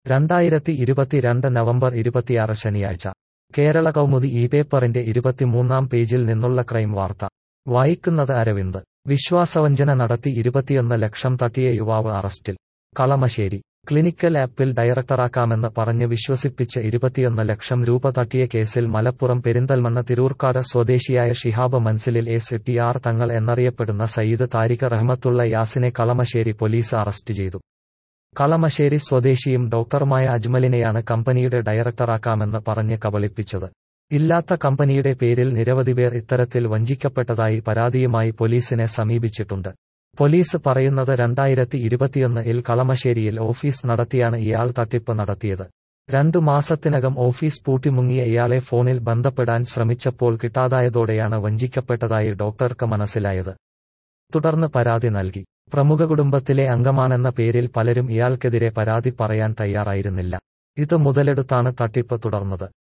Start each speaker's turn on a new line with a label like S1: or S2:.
S1: രണ്ടായിരത്തി ഇരുപത്തിരണ്ട് നവംബർ ഇരുപത്തിയാറ് ശനിയാഴ്ച കേരള കൗമുദി ഈ പേപ്പറിന്റെ ഇരുപത്തിമൂന്നാം പേജിൽ നിന്നുള്ള ക്രൈം വാർത്ത വായിക്കുന്നത് അരവിന്ദ് വിശ്വാസവഞ്ചന നടത്തി ഇരുപത്തിയൊന്ന് ലക്ഷം തട്ടിയ യുവാവ് അറസ്റ്റിൽ കളമശ്ശേരി ക്ലിനിക്കൽ ആപ്പിൽ ഡയറക്ടറാക്കാമെന്ന് പറഞ്ഞ് വിശ്വസിപ്പിച്ച് ഇരുപത്തിയൊന്ന് ലക്ഷം രൂപ തട്ടിയ കേസിൽ മലപ്പുറം പെരിന്തൽമണ്ണ തിരൂർക്കാട് സ്വദേശിയായ ഷിഹാബ് മൻസിലിൽ എസ് ടി ആർ തങ്ങൾ എന്നറിയപ്പെടുന്ന സയ്യിദ് താരിഖ് റഹ്മത്തുള്ള യാസിനെ കളമശ്ശേരി പോലീസ് അറസ്റ്റ് ചെയ്തു കളമശ്ശേരി സ്വദേശിയും ഡോക്ടറുമായ അജ്മലിനെയാണ് കമ്പനിയുടെ ഡയറക്ടറാക്കാമെന്ന് പറഞ്ഞ് കബളിപ്പിച്ചത് ഇല്ലാത്ത കമ്പനിയുടെ പേരിൽ നിരവധി പേർ ഇത്തരത്തിൽ വഞ്ചിക്കപ്പെട്ടതായി പരാതിയുമായി പോലീസിനെ സമീപിച്ചിട്ടുണ്ട് പോലീസ് പറയുന്നത് രണ്ടായിരത്തി ഇരുപത്തിയൊന്ന് ഇൽ കളമശ്ശേരിയിൽ ഓഫീസ് നടത്തിയാണ് ഇയാൾ തട്ടിപ്പ് നടത്തിയത് രണ്ടു മാസത്തിനകം ഓഫീസ് പൂട്ടിമുങ്ങിയ ഇയാളെ ഫോണിൽ ബന്ധപ്പെടാൻ ശ്രമിച്ചപ്പോൾ കിട്ടാതായതോടെയാണ് വഞ്ചിക്കപ്പെട്ടതായി ഡോക്ടർക്ക് മനസ്സിലായത് തുടർന്ന് പരാതി നൽകി പ്രമുഖ കുടുംബത്തിലെ അംഗമാണെന്ന പേരിൽ പലരും ഇയാൾക്കെതിരെ പരാതി പറയാൻ തയ്യാറായിരുന്നില്ല ഇത് മുതലെടുത്താണ് തട്ടിപ്പ് തുടർന്നത്